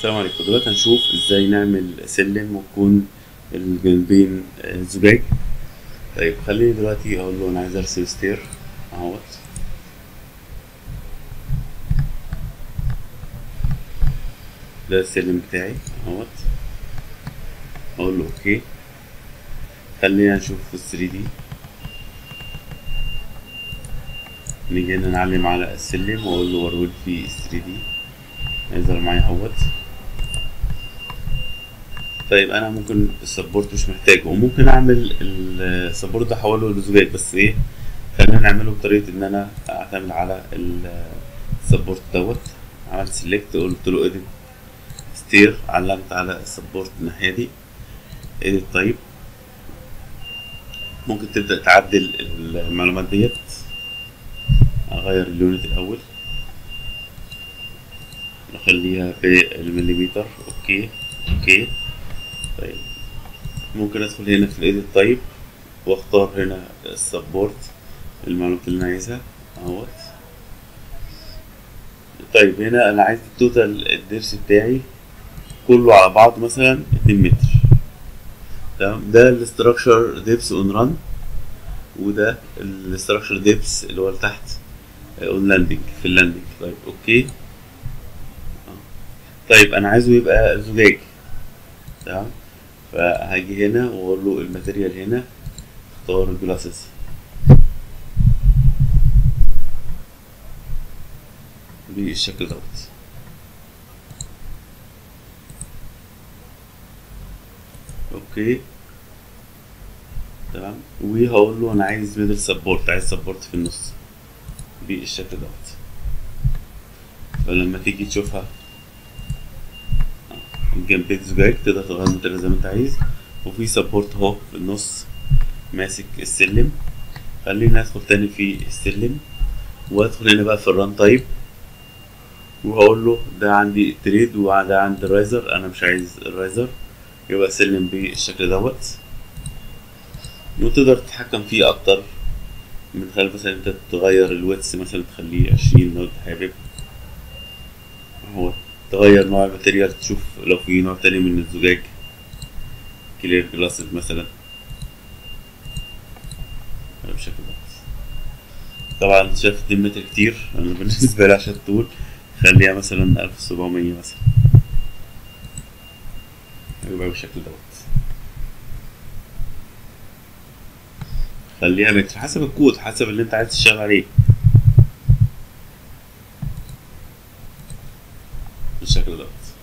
السلام عليكم دلوقتي هنشوف ازاي نعمل سلم ويكون الجنبين آه، زجاج طيب خليني دلوقتي اقول له انا عايز ارسم ستير اهوت ده السلم بتاعي اهوت اقول له اوكي خلينا نشوف في 3 دي نيجي هنا نعلم على السلم واقول له ورول في 3 دي هيظهر معايا اهوت طيب انا ممكن السبورت مش محتاجه وممكن اعمل السبورت ده احوله لزجاج بس ايه خلينا نعمله بطريقه ان انا اعتمد على السبورت دوت عملت سيلكت قلت له اديت ستير علمت على السبورت الناحيه دي اديت طيب ممكن تبدا تعدل المعلومات ديت اغير اليونت الاول نخليها بالمليمتر اوكي اوكي طيب ممكن ادخل هنا في الايديت طيب واختار هنا السبورت المعلومات اللي انا عايزها اهوت طيب هنا انا عايز التوتال الدرس بتاعي كله على بعض مثلا اتنين متر تمام ده الاستراكشر ديبس اون ران وده الاستراكشر ديبس اللي هو تحت اون لاندنج في اللاندنج طيب اوكي طيب انا عايزه يبقى زجاج تمام فهاجي هنا واقول له الماتيريال هنا اختار الجلاسز بالشكل دوت اوكي تمام وهقول له انا عايز ميدل سبورت عايز سبورت في النص بالشكل دوت فلما تيجي تشوفها جنبين زجاج تقدر تغير الماتيريال زي ما انت عايز وفي سبورت اهو في النص ماسك السلم خليني ادخل تاني في السلم وادخل هنا بقى في الران تايب وهقول له ده عندي التريد وده عندي الرايزر انا مش عايز الرايزر يبقى سلم بالشكل دوت وتقدر تتحكم فيه اكتر من خلال مثلا انت تغير الويتس مثلا تخليه عشرين لو انت حابب هو تغير نوع الماتيريال تشوف لو في نوع تاني من الزجاج كلير جلاسز مثلا بالشكل ده طبعا شايف 2 متر كتير انا بالنسبة لي عشان الطول خليها مثلا ألف سبعمية مثلا يبقى بالشكل دوت خليها متر حسب الكود حسب اللي انت عايز تشتغل عليه بالشكل دوت